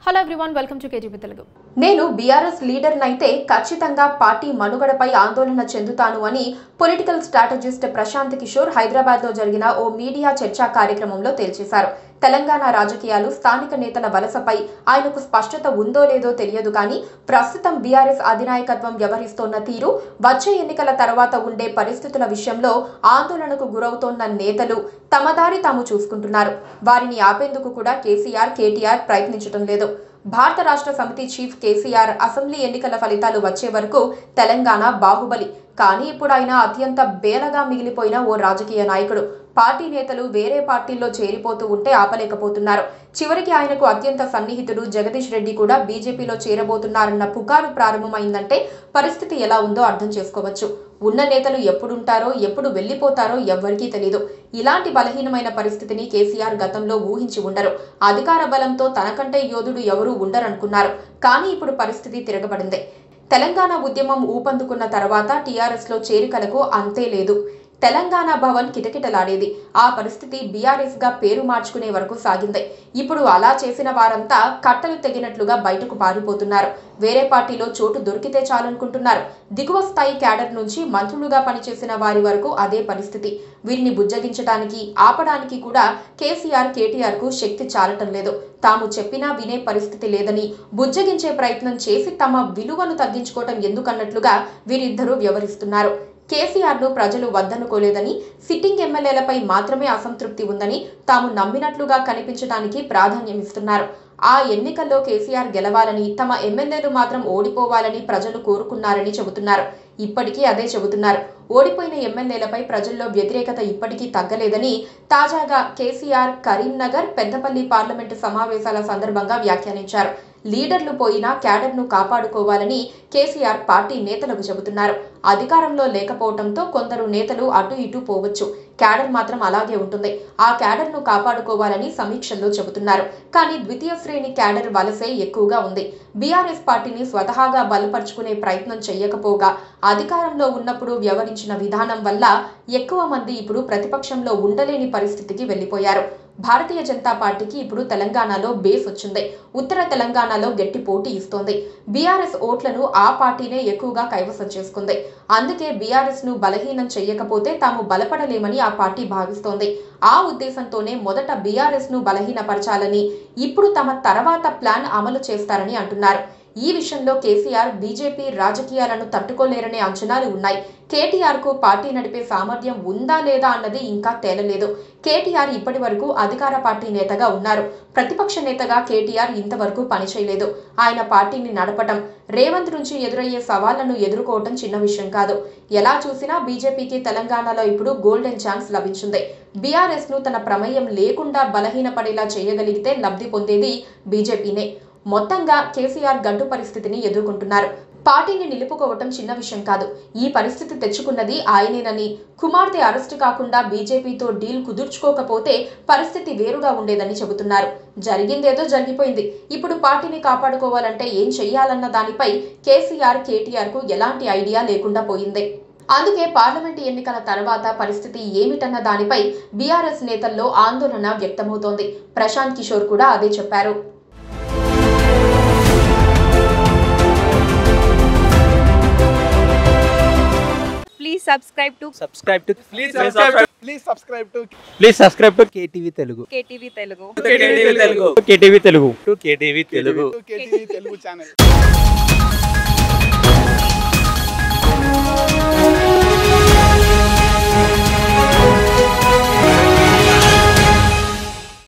Hello everyone welcome to KGP Telugu నేను BRS లీడర్నైతే ఖచ్చితంగా party మనుగడపై ఆందోళన చెందుతాను అని పొలిటికల్ స్ట్రాటజిస్ట్ ప్రశాంత్ కిషోర్ హైదరాబాద్లో జరిగిన ఓ మీడియా చర్చా కార్యక్రమంలో తేల్చేశారు తెలంగాణ రాజకీయాలు స్థానిక నేతల వలసపై ఆయనకు స్పష్టత ఉందో లేదో తెలియదు కానీ ప్రస్తుతం బీఆర్ఎస్ అధినాయకత్వం వ్యవహరిస్తోన్న తీరు వచ్చే ఎన్నికల తర్వాత ఉండే పరిస్థితుల విషయంలో ఆందోళనకు గురవుతోన్న నేతలు తమ దారి తాము చూసుకుంటున్నారు వారిని ఆపేందుకు కూడా కేసీఆర్ కేటీఆర్ ప్రయత్నించడం లేదు భారత రాష్ట్ర సమితి చీఫ్ కేసీఆర్ అసెంబ్లీ ఎన్నికల ఫలితాలు వచ్చే వరకు తెలంగాణ బాహుబలి కానీ ఇప్పుడు ఆయన అత్యంత బేలగా మిగిలిపోయిన ఓ రాజకీయ నాయకుడు పార్టీ నేతలు వేరే పార్టీల్లో చేరిపోతూ ఉంటే ఆపలేకపోతున్నారు చివరికి ఆయనకు అత్యంత సన్నిహితుడు జగదీష్ రెడ్డి కూడా బీజేపీలో చేరబోతున్నారన్న పుకారు ప్రారంభమైందంటే పరిస్థితి ఎలా ఉందో అర్థం చేసుకోవచ్చు ఉన్న నేతలు ఎప్పుడుంటారో ఎప్పుడు వెళ్ళిపోతారో ఎవ్వరికీ తెలియదు ఇలాంటి బలహీనమైన పరిస్థితిని కేసీఆర్ గతంలో ఊహించి ఉండరు అధికార బలంతో తనకంటే యోధుడు ఎవరూ ఉండరనుకున్నారు కానీ ఇప్పుడు పరిస్థితి తిరగబడింది తెలంగాణ ఉద్యమం ఊపందుకున్న తర్వాత టీఆర్ఎస్ లో చేరికలకు అంతే లేదు తెలంగాణ భవన్ కిటకిటలాడేది ఆ పరిస్థితి బీఆర్ఎస్ గా పేరు మార్చుకునే వరకు సాగింది ఇప్పుడు అలా చేసిన వారంతా కట్టలు తెగినట్లుగా బయటకు పారిపోతున్నారు వేరే పార్టీలో చోటు దొరికితే చాలనుకుంటున్నారు దిగువ స్థాయి క్యాడర్ నుంచి మంత్రులుగా పనిచేసిన వారి వరకు అదే పరిస్థితి వీరిని బుజ్జగించడానికి ఆపడానికి కూడా కేసీఆర్ కేటీఆర్ కు శక్తి చాలటం లేదు తాము చెప్పినా వినే పరిస్థితి లేదని బుజ్జగించే ప్రయత్నం చేసి తమ విలువను తగ్గించుకోవటం ఎందుకన్నట్లుగా వీరిద్దరూ వ్యవహరిస్తున్నారు కేసీఆర్ ను ప్రజలు వద్దనుకోలేదని సిట్టింగ్ ఎమ్మెల్యేలపై మాత్రమే అసంతృప్తి ఉందని తాము నమ్మినట్లుగా కనిపించడానికి ప్రాధాన్యమిస్తున్నారు ఆ ఎన్నికల్లో కేసీఆర్ గెలవాలని తమ ఎమ్మెల్యేలు మాత్రం ఓడిపోవాలని ప్రజలు కోరుకున్నారని చెబుతున్నారు ఇప్పటికీ అదే చెబుతున్నారు ఓడిపోయిన ఎమ్మెల్యేలపై ప్రజల్లో వ్యతిరేకత ఇప్పటికీ తగ్గలేదని తాజాగా కేసీఆర్ కరీంనగర్ పెద్దపల్లి పార్లమెంటు సమావేశాల సందర్భంగా వ్యాఖ్యానించారు లీడర్లు పోయినా క్యాడర్ను కాపాడుకోవాలని కేసీఆర్ పార్టీ నేతలకు చెబుతున్నారు అధికారంలో లేకపోవడంతో కొందరు నేతలు అటు ఇటు పోవచ్చు క్యాడర్ మాత్రం అలాగే ఉంటుంది ఆ క్యాడర్ను కాపాడుకోవాలని సమీక్షల్లో చెబుతున్నారు కానీ ద్వితీయ శ్రేణి క్యాడర్ వలసే ఎక్కువగా ఉంది బీఆర్ఎస్ పార్టీని స్వతహాగా బలపరుచుకునే ప్రయత్నం చేయకపోగా అధికారంలో ఉన్నప్పుడు వ్యవహరించిన విధానం వల్ల ఎక్కువ మంది ఇప్పుడు ప్రతిపక్షంలో ఉండలేని పరిస్థితికి వెళ్లిపోయారు భారతీయ జనతా పార్టీకి ఇప్పుడు తెలంగాణలో బేస్ వచ్చింది ఉత్తర తెలంగాణలో గట్టి పోటీ ఇస్తోంది బీఆర్ఎస్ ఓట్లను ఆ పార్టీనే ఎక్కువగా కైవసం చేసుకుంది అందుకే బీఆర్ఎస్ ను బలహీనం చేయకపోతే తాము బలపడలేమని ఆ పార్టీ భావిస్తోంది ఆ ఉద్దేశంతోనే మొదట బీఆర్ఎస్ ను బలహీనపరచాలని ఇప్పుడు తమ తర్వాత ప్లాన్ అమలు చేస్తారని అంటున్నారు ఈ విషయంలో కేసీఆర్ బీజేపీ రాజకీయాలను తట్టుకోలేరనే అంచనాలు ఉన్నాయి కేటీఆర్ కు పార్టీ నడిపే సామర్థ్యం ఉందా లేదా అన్నది ఇంకా తేలలేదు కేటీఆర్ ఇప్పటి వరకు అధికార పార్టీ నేతగా ఉన్నారు ప్రతిపక్ష నేతగా కేటీఆర్ ఇంతవరకు పనిచేయలేదు ఆయన పార్టీని నడపటం రేవంత్ నుంచి ఎదురయ్యే సవాళ్లను ఎదుర్కోవటం చిన్న విషయం కాదు ఎలా చూసినా బీజేపీకి తెలంగాణలో ఇప్పుడు గోల్డెన్ ఛాన్స్ లభించింది బీఆర్ఎస్ ను తన ప్రమేయం లేకుండా బలహీనపడేలా చేయగలిగితే లబ్ధి పొందేది బీజేపీనే మొత్తంగా కేసీఆర్ గడ్డు పరిస్థితిని ఎదుర్కొంటున్నారు పార్టీని నిలుపుకోవటం చిన్న విషయం కాదు ఈ పరిస్థితి తెచ్చుకున్నది ఆయనేనని కుమార్తె అరెస్టు కాకుండా బీజేపీతో డీల్ కుదుర్చుకోకపోతే పరిస్థితి వేరుగా ఉండేదని చెబుతున్నారు జరిగిందేదో జరిగిపోయింది ఇప్పుడు పార్టీని కాపాడుకోవాలంటే ఏం చెయ్యాలన్న దానిపై కేసీఆర్ కేటీఆర్ కు ఎలాంటి ఐడియా లేకుండా పోయింది అందుకే పార్లమెంటు ఎన్నికల తర్వాత పరిస్థితి ఏమిటన్న దానిపై బీఆర్ఎస్ నేతల్లో ఆందోళన వ్యక్తమవుతోంది ప్రశాంత్ కిషోర్ కూడా అదే చెప్పారు Please subscribe to subscribe to Please subscribe to please subscribe to please subscribe to KTV Telugu KTV Telugu. KTV Telugu KTV Telugu to KTV Telugu to KTV Telugu channel.